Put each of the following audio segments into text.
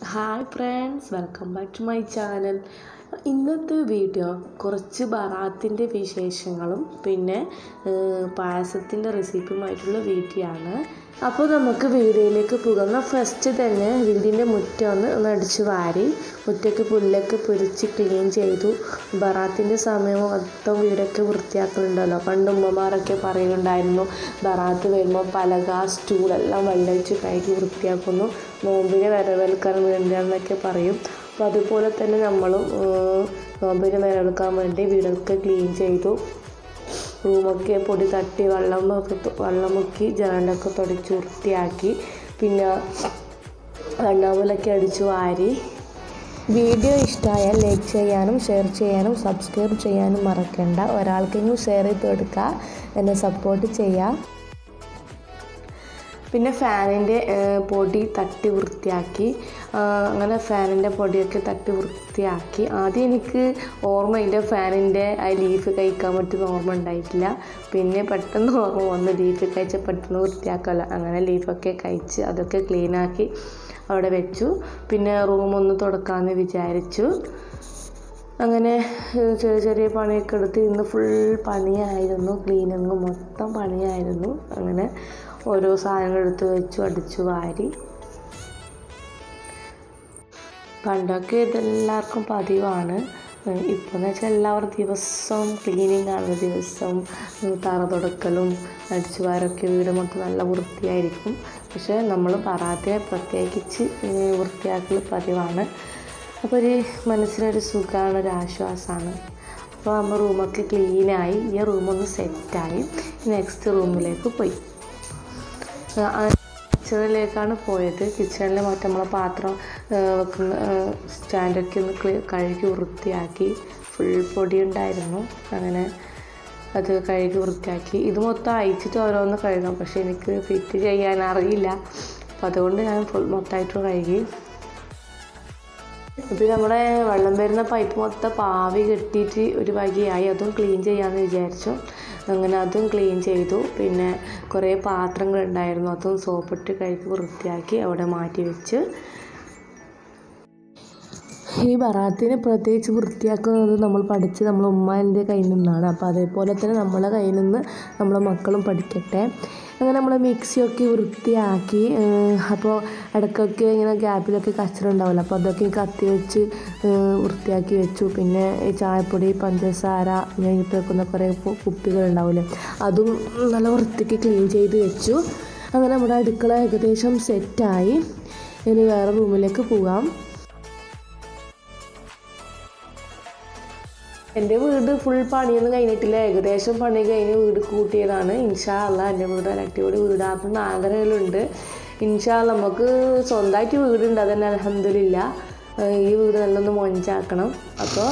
hi friends welcome back to my channel ഇന്നത്തെ video കുറച്ച് ബറാത്തിൻ്റെ വിശേഷങ്ങളും പിന്നെ പായസത്തിൻ്റെ റെസിപ്പിയുമായിട്ടുള്ള വീഡിയോ ആണ് അപ്പോൾ നമുക്ക് വീഡിയോയിലേക്ക് പോകാം ഫസ്റ്റ് തന്നെ വീടിൻ്റെ മുറ്റം ഒന്ന് ഒന്ന് അടിച്ച് വാരി മുറ്റൊക്കെ പുല്ലൊക്കെ പൊരിച്ച് ക്ലീൻ ചെയ്തു ബറാത്തിൻ്റെ സമയം മൊത്തം വീടൊക്കെ വൃത്തിയാക്കലുണ്ടല്ലോ പണ്ട് ഉമ്മമാരൊക്കെ പറയുന്നുണ്ടായിരുന്നു ബറാത്ത് വരുമ്പോൾ പലക സ്റ്റൂളെല്ലാം വെള്ളമൊഴിച്ച് കഴുകി വൃത്തിയാക്കുന്നു നോമ്പിനെ വരവേൽക്കാൻ വേണ്ടിയാണെന്നൊക്കെ പറയും അപ്പോൾ അതുപോലെ തന്നെ നമ്മളും നോമ്പിനെ വരവേൽക്കാൻ വേണ്ടി വീടൊക്കെ ക്ലീൻ ചെയ്തു റൂമൊക്കെ പൊടി തട്ടി വെള്ളം വെള്ളം മുക്കി ജനലൊക്കെ തുടച്ച് വൃത്തിയാക്കി പിന്നെ കണ്ണാമൂലൊക്കെ അടിച്ചു വാരി വീഡിയോ ഇഷ്ടമായാൽ ലൈക്ക് ചെയ്യാനും ഷെയർ ചെയ്യാനും സബ്സ്ക്രൈബ് ചെയ്യാനും മറക്കണ്ട ഒരാൾക്കെങ്കിലും ഷെയർ ചെയ്ത് കൊടുക്കുക എന്നെ സപ്പോർട്ട് ചെയ്യുക പിന്നെ ഫാനിൻ്റെ പൊടി തട്ടി വൃത്തിയാക്കി അങ്ങനെ ഫാനിൻ്റെ പൊടിയൊക്കെ തട്ടി വൃത്തിയാക്കി ആദ്യം എനിക്ക് ഓർമ്മയില്ല ഫാനിൻ്റെ ആ ലീഫ് കഴിക്കാൻ പറ്റുന്ന ഓർമ്മ ഉണ്ടായിട്ടില്ല പിന്നെ പെട്ടെന്ന് ഓർമ്മ വന്ന് ലീഫ് കഴിച്ച പെട്ടെന്ന് വൃത്തിയാക്കല്ല അങ്ങനെ ലീഫൊക്കെ കഴിച്ച് അതൊക്കെ ക്ലീനാക്കി അവിടെ വെച്ചു പിന്നെ റൂം ഒന്ന് തുടക്കാമെന്ന് വിചാരിച്ചു അങ്ങനെ ചെറിയ ചെറിയ പണിയൊക്കെ എടുത്ത് ഇന്ന് ഫുൾ പണിയായിരുന്നു ക്ലീനിങ് മൊത്തം പണിയായിരുന്നു അങ്ങനെ ഓരോ സാധനങ്ങൾ എടുത്ത് വെച്ചു അടിച്ചു വാരി പണ്ടൊക്കെ ഇതെല്ലാവർക്കും പതിവാണ് ഇപ്പോൾ എന്ന് വെച്ചാൽ എല്ലാവരും ദിവസവും ക്ലീനിങ് ആണ് ദിവസവും തറ തുടക്കലും അടിച്ചു വാരൊക്കെ വീട് മൊത്തം നല്ല വൃത്തിയായിരിക്കും പക്ഷേ നമ്മൾ പറാത്തെ പ്രത്യേകിച്ച് വൃത്തിയാക്കൽ പതിവാണ് അപ്പോൾ ഒരു മനസ്സിനൊരു സുഖമാണ് ഒരു ആശ്വാസമാണ് അപ്പോൾ നമ്മൾ റൂമൊക്കെ ക്ലീനായി ഈ റൂമൊന്ന് സെറ്റായി നെക്സ്റ്റ് റൂമിലേക്ക് പോയി കിച്ചണിലേക്കാണ് പോയത് കിച്ചണിൽ മറ്റേ നമ്മളെ പാത്രം വെക്കുന്ന സ്റ്റാൻഡൊക്കെ ഒന്ന് കഴുകി വൃത്തിയാക്കി ഫുൾ പൊടി ഉണ്ടായിരുന്നു അങ്ങനെ അത് കഴുകി വൃത്തിയാക്കി ഇത് മൊത്തം അയച്ചിട്ട് ഓരോന്ന് കഴുകാം പക്ഷേ എനിക്ക് ഫിറ്റ് ചെയ്യാൻ അറിയില്ല അപ്പം അതുകൊണ്ട് ഞാൻ ഫുൾ മൊത്തമായിട്ട് കഴുകി ഇപ്പം നമ്മുടെ വെള്ളം വരുന്ന പൈപ്പ് മൊത്തം പാവി കെട്ടിയിട്ട് ഒരു വകയായി അതും ക്ലീൻ ചെയ്യാമെന്ന് വിചാരിച്ചു അങ്ങനെ അതും ക്ലീൻ ചെയ്തു പിന്നെ കുറേ പാത്രങ്ങളുണ്ടായിരുന്നു അതും സോപ്പിട്ട് കഴുകി വൃത്തിയാക്കി അവിടെ മാറ്റി വെച്ച് ഈ ബറാത്തിനെ പ്രത്യേകിച്ച് വൃത്തിയാക്കുന്നത് നമ്മൾ പഠിച്ച് നമ്മൾ ഉമ്മാൻ്റെ കയ്യിൽ നിന്നാണ് അപ്പോൾ അതേപോലെ തന്നെ നമ്മളെ കയ്യിൽ നിന്ന് നമ്മളെ മക്കളും പഠിക്കട്ടെ അങ്ങനെ നമ്മൾ മിക്സിയൊക്കെ വൃത്തിയാക്കി അപ്പോൾ ഇടയ്ക്കൊക്കെ ഇങ്ങനെ ഗ്യാപ്പിലൊക്കെ കച്ചറ ഉണ്ടാവില്ല അപ്പോൾ അതൊക്കെ കത്തി വെച്ച് വൃത്തിയാക്കി വെച്ചു പിന്നെ ഈ ചായപ്പൊടി പഞ്ചസാര ഞാൻ ഇട്ട് വെക്കുന്ന കുറേ കുപ്പികൾ ഉണ്ടാവില്ലേ അതും നല്ല വൃത്തിക്ക് ക്ലീൻ ചെയ്ത് വെച്ചു അങ്ങനെ നമ്മുടെ അടുക്കള ഏകദേശം സെറ്റായി ഇനി വേറെ റൂമിലേക്ക് പോകാം എൻ്റെ വീട് ഫുൾ പണിയൊന്നും കഴിഞ്ഞിട്ടില്ല ഏകദേശം പണി കഴിഞ്ഞ് വീട് കൂട്ടിയതാണ് ഇൻഷാ അല്ല എൻ്റെ വീട് ഒരു അടിപൊളി വീടാക്കുന്ന ആഗ്രഹങ്ങളുണ്ട് ഇൻഷാ അല്ല നമുക്ക് സ്വന്തമായിട്ട് വീടുണ്ട് അതന്നെ അലഹമില്ല ഈ വീട് നല്ലൊന്ന് മൊഞ്ചാക്കണം അപ്പോൾ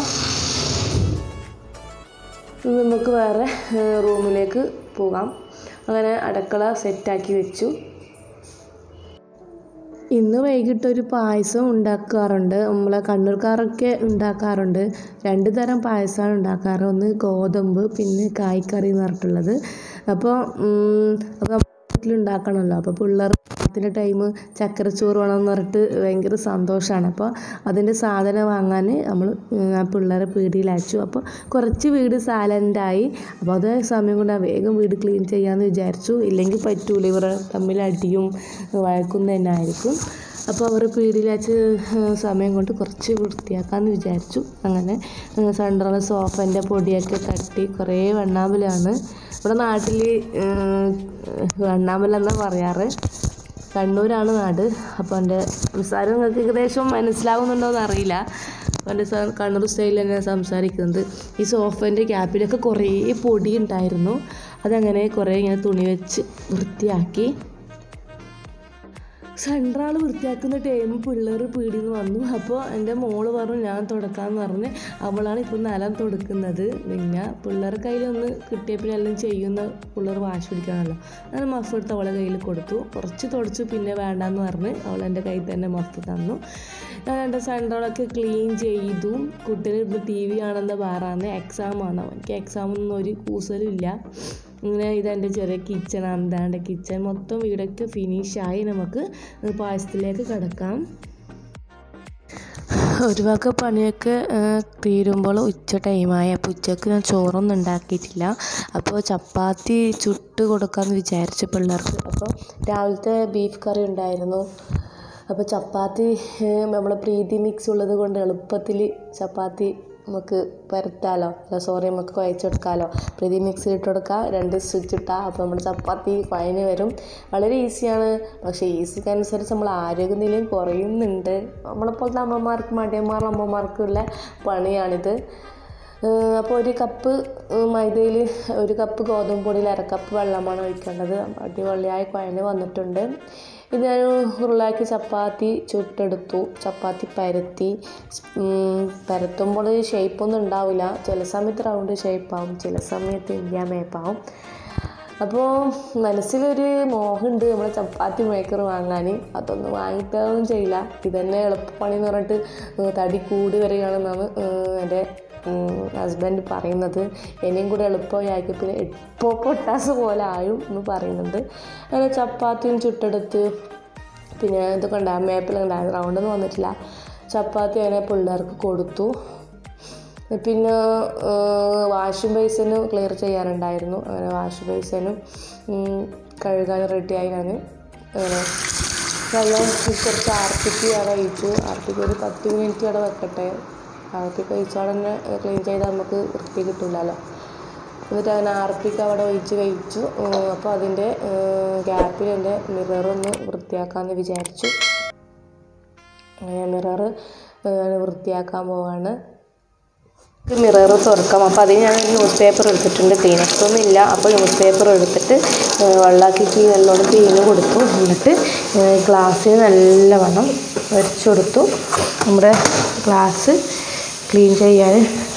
നമുക്ക് വേറെ റൂമിലേക്ക് പോകാം അങ്ങനെ അടുക്കള സെറ്റാക്കി വെച്ചു ഇന്ന് വൈകിട്ട് ഒരു പായസം ഉണ്ടാക്കാറുണ്ട് നമ്മളെ കണ്ണൂർക്കാരൊക്കെ ഉണ്ടാക്കാറുണ്ട് രണ്ട് തരം പായസമാണ് ഉണ്ടാക്കാറ് ഒന്ന് ഗോതമ്പ് പിന്നെ കായ്ക്കറി എന്ന് പറഞ്ഞിട്ടുള്ളത് അപ്പോൾ അപ്പോൾ വീട്ടിലുണ്ടാക്കണമല്ലോ അപ്പോൾ പിള്ളേർ അതിൻ്റെ ടൈം ചക്കരച്ചോറ് വേണമെന്ന് പറഞ്ഞിട്ട് ഭയങ്കര സന്തോഷമാണ് അപ്പോൾ അതിൻ്റെ സാധനം വാങ്ങാൻ നമ്മൾ ആ പിള്ളേരെ പീടിയിലയച്ചു അപ്പോൾ കുറച്ച് വീട് സാലൻ്റായി അപ്പോൾ അതേ സമയം കൊണ്ട് വേഗം വീട് ക്ലീൻ ചെയ്യാമെന്ന് വിചാരിച്ചു ഇല്ലെങ്കിൽ പറ്റൂല ഇവർ തമ്മിൽ അടിയും വഴക്കും തന്നെ ആയിരിക്കും അപ്പോൾ അവർ പീടിയിലച്ച് സമയം കൊണ്ട് കുറച്ച് വൃത്തിയാക്കാമെന്ന് വിചാരിച്ചു അങ്ങനെ സെൻട്രൽ സോഫൻ്റെ പൊടിയൊക്കെ തട്ടി കുറേ വണ്ണാമ്പലാണ് ഇവിടെ നാട്ടിൽ വണ്ണാമ്പല എന്നാണ് പറയാറ് കണ്ണൂരാണ് നാട് അപ്പോൾ എൻ്റെ സംസാരം നിങ്ങൾക്ക് ഏകദേശം മനസ്സിലാവുന്നുണ്ടോയെന്ന് അറിയില്ല അപ്പോൾ എൻ്റെ കണ്ണൂർ സ്റ്റൈലിൽ തന്നെ സംസാരിക്കുന്നത് ഈ സോഫേൻ്റെ ക്യാപ്പിലൊക്കെ കുറേ പൊടി ഉണ്ടായിരുന്നു അതങ്ങനെ കുറേ ഇങ്ങനെ തുണി വെച്ച് വൃത്തിയാക്കി സെൻട്രാൾ വൃത്തിയാക്കുന്ന ടൈം പിള്ളേർ പീടിന്ന് വന്നു അപ്പോൾ എൻ്റെ മോള് പറഞ്ഞു ഞാൻ തുടക്കാമെന്ന് പറഞ്ഞ് അവളാണ് ഇപ്പോൾ നിലം തുടക്കുന്നത് പിന്നെ പിള്ളേരുടെ കയ്യിലൊന്ന് കിട്ടിയ പിന്നെ എല്ലാം ചെയ്യുന്ന പിള്ളേർ വാശി പിടിക്കാണല്ലോ ഞാൻ മഫ് എടുത്ത് അവളെ കയ്യിൽ കൊടുത്തു കുറച്ച് തുടച്ചു പിന്നെ വേണ്ടാന്ന് പറഞ്ഞ് അവൾ എൻ്റെ കയ്യിൽ തന്നെ മഫ് തന്നു ഞാൻ എൻ്റെ സെൻട്രളൊക്കെ ക്ലീൻ ചെയ്തു കുട്ടികൾ ഇപ്പോൾ ടി വി ആണെന്ന് പറയാന്ന് എക്സാമാണ് എനിക്ക് എക്സാമൊന്നും ഒരു കൂസലും ഇല്ല ഇങ്ങനെ ഇതെൻ്റെ ചെറിയ കിച്ചണാണ് ഇതാണ്ട് കിച്ചൺ മൊത്തം വീടൊക്കെ ഫിനിഷായി നമുക്ക് പായസത്തിലേക്ക് കിടക്കാം ഒരു വക പണിയൊക്കെ തീരുമ്പോൾ ഉച്ച ടൈമായി അപ്പോൾ ഉച്ചക്ക് ഞാൻ ചോറൊന്നും ഉണ്ടാക്കിയിട്ടില്ല അപ്പോൾ ചപ്പാത്തി ചുട്ട് കൊടുക്കാമെന്ന് വിചാരിച്ചു പിള്ളേർക്ക് അപ്പോൾ രാവിലത്തെ ബീഫ് കറി ഉണ്ടായിരുന്നു അപ്പോൾ ചപ്പാത്തി നമ്മൾ പ്രീതി മിക്സ് ഉള്ളത് കൊണ്ട് എളുപ്പത്തിൽ ചപ്പാത്തി നമുക്ക് പരത്താലോ സോറി നമുക്ക് കുഴച്ചെടുക്കാമല്ലോ പ്രീതി മിക്സ് ഇട്ട് കൊടുക്കുക രണ്ട് സ്വിച്ച് ഇട്ടാൽ അപ്പോൾ നമ്മുടെ ചപ്പാത്തി കുഴഞ്ഞ് വരും വളരെ ഈസിയാണ് പക്ഷേ ഈസിക്ക് അനുസരിച്ച് നമ്മൾ ആരോഗ്യനിലയും കുറയുന്നുണ്ട് നമ്മളെപ്പോലത്തെ അമ്മമാർക്ക് മടിയന്മാർ അമ്മമാർക്കുള്ള പണിയാണിത് അപ്പോൾ ഒരു കപ്പ് മൈദയിൽ ഒരു കപ്പ് ഗോതമ്പ് പൊടിയിൽ അരക്കപ്പ് വെള്ളമാണ് ഒഴിക്കേണ്ടത് അടിപൊളിയായി കുഴഞ്ഞ് വന്നിട്ടുണ്ട് ഇത് ഞാൻ ഉരുളാക്കി ചപ്പാത്തി ചുട്ടെടുത്തു ചപ്പാത്തി പരത്തി പരത്തുമ്പോൾ ഷേപ്പൊന്നും ഉണ്ടാവില്ല ചില സമയത്ത് റൗണ്ട് ഷേപ്പാവും ചില സമയത്ത് ഇന്ത്യ മേപ്പാവും അപ്പോൾ മനസ്സിലൊരു മോഹമുണ്ട് നമ്മളെ ചപ്പാത്തി മേക്കർ വാങ്ങാൻ അതൊന്നും വാങ്ങിത്തരൊന്നും ചെയ്യില്ല ഇതന്നെ എളുപ്പപ്പണി എന്ന് പറഞ്ഞിട്ട് തടി കൂടി വരികയാണെന്നാണ് എൻ്റെ ഹസ്ബൻഡ് പറയുന്നത് ഇനിയും കൂടെ എളുപ്പമായി ആക്കി പിന്നെ ഇപ്പോൾ പൊട്ടാസ് പോലെ ആയും എന്ന് പറയുന്നുണ്ട് അങ്ങനെ ചപ്പാത്തിയും ചുട്ടെടുത്ത് പിന്നെ ഇതൊക്കെ ഉണ്ടാകും മേപ്പിലുണ്ടായിരുന്നു റൗണ്ടൊന്നും വന്നിട്ടില്ല ചപ്പാത്തി അങ്ങനെ പിള്ളേർക്ക് കൊടുത്തു പിന്നെ വാഷ് ബേസിന് ക്ലിയർ ചെയ്യാനുണ്ടായിരുന്നു അങ്ങനെ വാഷ് ബേസിനും കഴുകാൻ റെഡിയായി ഞാൻ അങ്ങനെ വെള്ളം കുറച്ച് ആർപ്പിക്ക് അവിടെ ഒഴിച്ചു ആർപ്പിക്ക് ഒരു പത്ത് മിനിറ്റ് അവിടെ വെക്കട്ടെ ആർപ്പിക്ക് ഒഴിച്ചാൽ തന്നെ ക്ലീൻ ചെയ്താൽ നമുക്ക് വൃത്തി കിട്ടില്ലല്ലോ എന്നിട്ട് അങ്ങനെ ആർപ്പിക്ക് അവിടെ ഒഴിച്ച് കഴിച്ചു അപ്പോൾ അതിൻ്റെ ഗ്യാപ്പിൽ എൻ്റെ മിററൊന്ന് വൃത്തിയാക്കാമെന്ന് വിചാരിച്ചു അങ്ങനെ മിറർ വൃത്തിയാക്കാൻ പോവാണ് മിറർ തുറക്കാം അപ്പോൾ അതിന് ഞാൻ ന്യൂസ് പേപ്പർ എടുത്തിട്ടുണ്ട് ക്ലീനക്സ് ഒന്നും ഇല്ല അപ്പോൾ ന്യൂസ് പേപ്പർ എടുത്തിട്ട് വെള്ളമാക്കി നല്ലോണം ക്ലീന് കൊടുത്തു എന്നിട്ട് ഗ്ലാസ്സിൽ നല്ലവണ്ണം വരച്ചു കൊടുത്തു നമ്മുടെ ഗ്ലാസ് ക്ലീൻ ചെയ്യാൻ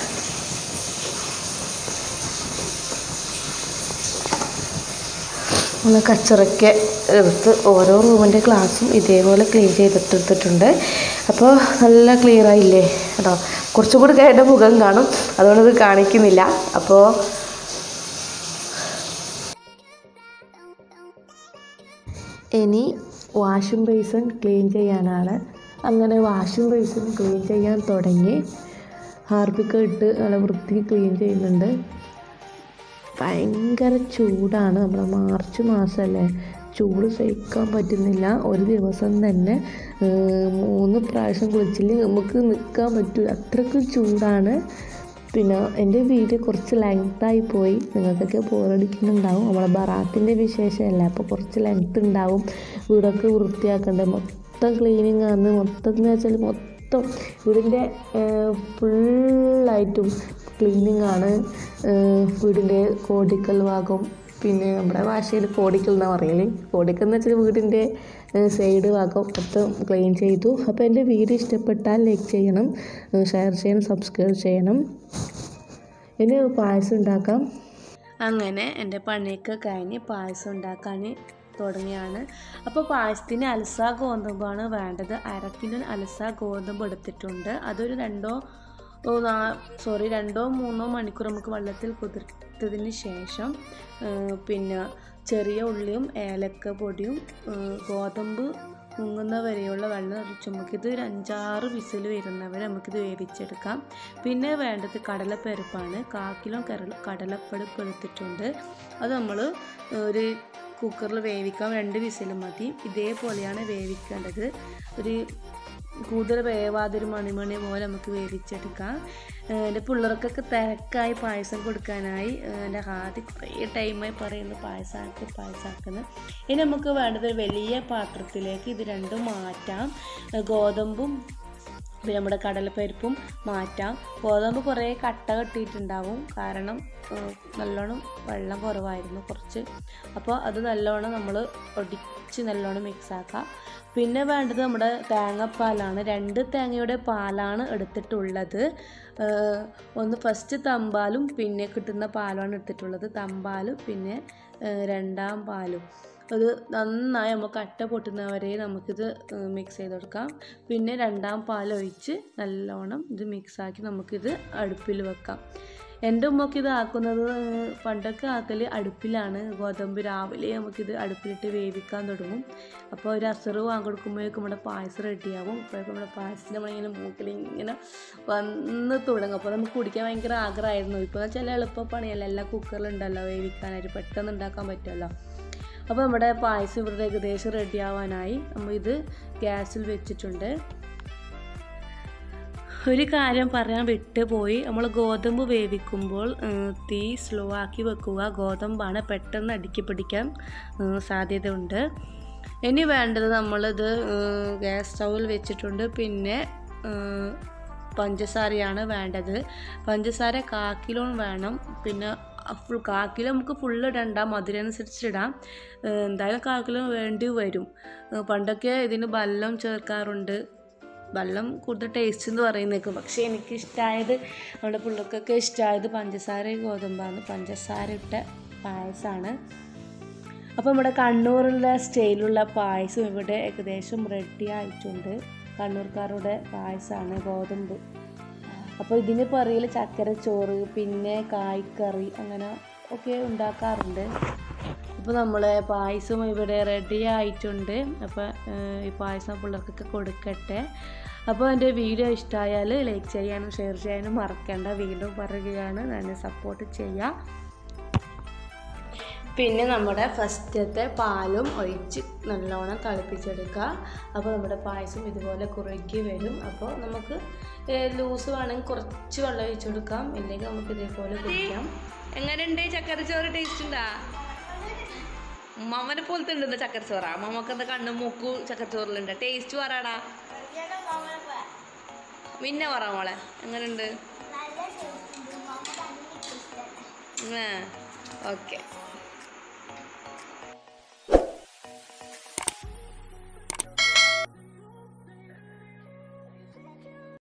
ഒന്ന് കച്ചറയ്ക്ക് എടുത്ത് ഓരോ റൂമിൻ്റെ ഗ്ലാസും ഇതേപോലെ ക്ലീൻ ചെയ്തിട്ടെടുത്തിട്ടുണ്ട് അപ്പോൾ നല്ല ക്ലിയർ ആയില്ലേ കേട്ടോ കുറച്ചും കൂടി കഴിഞ്ഞ മുഖം കാണും അതുകൊണ്ട് ഇത് കാണിക്കുന്നില്ല അപ്പോൾ ഇനി വാഷിംഗ് ബേസിൻ ക്ലീൻ ചെയ്യാനാണ് അങ്ങനെ വാഷിംഗ് ബേസിൻ ക്ലീൻ ചെയ്യാൻ തുടങ്ങി ഹാർപ്പിക്ക് ഇട്ട് നല്ല വൃത്തി ക്ലീൻ ചെയ്യുന്നുണ്ട് ഭയങ്കര ചൂടാണ് നമ്മുടെ മാർച്ച് മാസമല്ലേ ചൂട് സഹിക്കാൻ പറ്റുന്നില്ല ഒരു ദിവസം തന്നെ മൂന്ന് പ്രാവശ്യം കുളിച്ചില്ലെങ്കിൽ നമുക്ക് നിൽക്കാൻ പറ്റില്ല അത്രയ്ക്കും ചൂടാണ് പിന്നെ എൻ്റെ വീഡിയോ കുറച്ച് ലെങ്ത്തായി പോയി നിങ്ങൾക്കൊക്കെ ബോറടിക്കുന്നുണ്ടാവും നമ്മളെ ബറാത്തിൻ്റെ വിശേഷമല്ല അപ്പോൾ കുറച്ച് ലെങ്ത്ത് ഉണ്ടാവും വീടൊക്കെ വൃത്തിയാക്കണ്ടേ മൊത്തം ക്ലീനിങ് ആണ് മൊത്തം എന്ന് വെച്ചാൽ മൊത്തം വീടിൻ്റെ ഫുള്ളായിട്ടും ക്ലീനിങ് ആണ് വീടിൻ്റെ കോടിക്കൽ ഭാഗം പിന്നെ നമ്മുടെ ഭാഷയിൽ കോടിക്കൽ എന്നാണ് പറയല് കോടിക്കൽ എന്ന് വെച്ചാൽ വീടിൻ്റെ സൈഡ് ഭാഗം മൊത്തം ക്ലീൻ ചെയ്തു അപ്പോൾ എൻ്റെ വീഡിയോ ഇഷ്ടപ്പെട്ടാൽ ലൈക്ക് ചെയ്യണം ഷെയർ ചെയ്യണം സബ്സ്ക്രൈബ് ചെയ്യണം ഇനി പായസം ഉണ്ടാക്കാം അങ്ങനെ എൻ്റെ പണിയൊക്കെ കഴിഞ്ഞ് പായസം ഉണ്ടാക്കാൻ തുടങ്ങിയാണ് അപ്പോൾ പായസത്തിന് അലസ ഗോതമ്പാണ് വേണ്ടത് അര കിലോ അലസ ഗോതമ്പ് എടുത്തിട്ടുണ്ട് അതൊരു രണ്ടോ സോറി രണ്ടോ മൂന്നോ മണിക്കൂർ നമുക്ക് വെള്ളത്തിൽ കുതിർത്തതിന് ശേഷം പിന്നെ ചെറിയ ഉള്ളിയും ഏലക്ക പൊടിയും ഗോതമ്പ് മുങ്ങുന്ന വരെയുള്ള വെള്ളം ഒഴിച്ച് നമുക്കിത് ഒരു അഞ്ചാറ് വിസിൽ വരുന്നവരെ നമുക്കിത് വേവിച്ചെടുക്കാം പിന്നെ വേണ്ടത് കടലപ്പരിപ്പാണ് കാ കിലോ കടല കടലപ്പരിപ്പ് എടുത്തിട്ടുണ്ട് അത് നമ്മൾ ഒരു കുക്കറിൽ വേവിക്കാം രണ്ട് വിസിൽ മതി ഇതേപോലെയാണ് വേവിക്കേണ്ടത് ഒരു കൂടുതൽ വേവാതൊരു മണിമണി പോലെ നമുക്ക് വേവിച്ചെടുക്കാം എൻ്റെ പിള്ളേർക്കൊക്കെ തിരക്കായി പായസം കൊടുക്കാനായി എൻ്റെ ആദ്യം കുറേ ടൈമായി പറയുന്നു പായസമാക്കി പായസമാക്കുന്നത് ഇനി നമുക്ക് വേണ്ടത് വലിയ പാത്രത്തിലേക്ക് ഇത് രണ്ടും മാറ്റാം ഗോതമ്പും പിന്നെ നമ്മുടെ കടലപ്പരിപ്പും മാറ്റാം ഗോതമ്പ് കുറേ കട്ട കെട്ടിയിട്ടുണ്ടാവും കാരണം നല്ലോണം വെള്ളം കുറവായിരുന്നു കുറച്ച് അപ്പോൾ അത് നല്ലോണം നമ്മൾ ഒടിച്ച് നല്ലോണം മിക്സ് ആക്കാം പിന്നെ വേണ്ടത് നമ്മുടെ തേങ്ങാപ്പാലാണ് രണ്ട് തേങ്ങയുടെ പാലാണ് എടുത്തിട്ടുള്ളത് ഒന്ന് ഫസ്റ്റ് തമ്പാലും പിന്നെ കിട്ടുന്ന പാലുമാണ് എടുത്തിട്ടുള്ളത് തമ്പാലും പിന്നെ രണ്ടാം പാലും അത് നന്നായി നമുക്ക് അട്ട പൊട്ടുന്നവരെ നമുക്കിത് മിക്സ് ചെയ്ത് കൊടുക്കാം പിന്നെ രണ്ടാം പാൽ ഒഴിച്ച് നല്ലോണം ഇത് മിക്സാക്കി നമുക്കിത് അടുപ്പിൽ വെക്കാം എൻ്റെ ഉമ്മക്ക് ഇത് ആക്കുന്നത് പണ്ടൊക്കെ ആക്കൽ അടുപ്പിലാണ് ഗോതമ്പ് രാവിലെ നമുക്കിത് അടുപ്പിലിട്ട് വേവിക്കാൻ തുടങ്ങും അപ്പോൾ ഒരു അസറ് വാങ്ങിക്കൊടുക്കുമ്പോഴേക്കും നമ്മുടെ പായസം റെഡിയാവും അപ്പോഴേക്കും നമ്മുടെ പായസത്തിന് നമ്മളിങ്ങനെ മൂക്കിൽ ഇങ്ങനെ വന്ന് തുടങ്ങും അപ്പോൾ നമുക്ക് കുടിക്കാൻ ഭയങ്കര ആഗ്രഹമായിരുന്നു ഇപ്പോൾ എന്ന് വെച്ചാൽ എളുപ്പ പണിയല്ല എല്ലാം കുക്കറിലുണ്ടല്ലോ വേവിക്കാനായിട്ട് പെട്ടെന്ന് ഉണ്ടാക്കാൻ പറ്റുമല്ലോ അപ്പോൾ നമ്മുടെ പായസം ഇവിടെ ഏകദേശം റെഡി ആവാനായി നമ്മൾ ഇത് ഗ്യാസിൽ വെച്ചിട്ടുണ്ട് ഒരു കാര്യം പറയാൻ വിട്ടുപോയി നമ്മൾ ഗോതമ്പ് വേവിക്കുമ്പോൾ ഉം, തീ സ്ലോ ആക്കി വെക്കുക ഗോതമ്പാണ് പെട്ടെന്ന് അടുക്കി പിടിക്കാൻ ഉം, സാധ്യതയുണ്ട് ഇനി വേണ്ടത് നമ്മളിത് ഉം, ഗ്യാസ് സ്റ്റൗവിൽ വെച്ചിട്ടുണ്ട് പിന്നെ ഉം, പഞ്ചസാരയാണ് വേണ്ടത് പഞ്ചസാര കാക്കിലോൺ വേണം പിന്നെ ഫുൾ കാക്കിലോ നമുക്ക് ഫുള്ള് ഇടണ്ട മധുരം അനുസരിച്ചിടാം ഏഹ് എന്തായാലും കാക്കിലോ വേണ്ടി വരും ഏഹ് പണ്ടൊക്കെ ഇതിന് വെള്ളം ചേർക്കാറുണ്ട് വെള്ളം കൂടുതൽ ടേസ്റ്റ് എന്ന് പറയുന്നേക്കും പക്ഷേ എനിക്ക് ഇഷ്ടമായത് നമ്മുടെ പിള്ളേർക്കൊക്കെ ഇഷ്ടമായത് പഞ്ചസാര ഗോതമ്പാണ് പഞ്ചസാര ഇട്ട പായസമാണ് അപ്പോൾ നമ്മുടെ കണ്ണൂരിലെ സ്റ്റൈലുള്ള പായസം ഇവിടെ ഏകദേശം റെഡി ആയിട്ടുണ്ട് കണ്ണൂർക്കാരുടെ പായസമാണ് ഗോതമ്പ് അപ്പോൾ ഇതിന് പറയൽ ചക്കരച്ചോറ് പിന്നെ കായ്ക്കറി അങ്ങനെ ഒക്കെ ഉണ്ടാക്കാറുണ്ട് അപ്പോൾ നമ്മളെ പായസം ഇവിടെ റെഡി ആയിട്ടുണ്ട് അപ്പോൾ ഈ പായസം പിള്ളേർക്കൊക്കെ കൊടുക്കട്ടെ അപ്പോൾ എൻ്റെ വീഡിയോ ഇഷ്ടമായാൽ ലൈക്ക് ചെയ്യാനും ഷെയർ ചെയ്യാനും മറക്കേണ്ട വീണ്ടും പറയുകയാണ് എന്നെ സപ്പോർട്ട് ചെയ്യുക പിന്നെ നമ്മുടെ ഫസ്റ്റത്തെ പാലും ഒഴിച്ച് നല്ലോണം തിളപ്പിച്ചെടുക്കുക അപ്പോൾ നമ്മുടെ പായസം ഇതുപോലെ കുറുകി വരും അപ്പോൾ നമുക്ക് ലൂസ് വേണമെങ്കിൽ കുറച്ച് വെള്ളം ഒഴിച്ചു കൊടുക്കാം ഇല്ലെങ്കിൽ നമുക്ക് ഇതേപോലെ കുടിക്കാം എങ്ങനെയുണ്ട് ചക്കരച്ചോറ് ടേസ്റ്റ് ഉണ്ടാ ഉമ്മാമനെ പോലത്തെ ഉണ്ട് ചക്കരച്ചോറ അമ്മമ്മക്ക് എന്താ കണ്ണും മൂക്കും ചക്കരച്ചോറിലുണ്ട് ടേസ്റ്റ് പറയാടാ പിന്നെ പറ മോളെ എങ്ങനെയുണ്ട് ഓക്കെ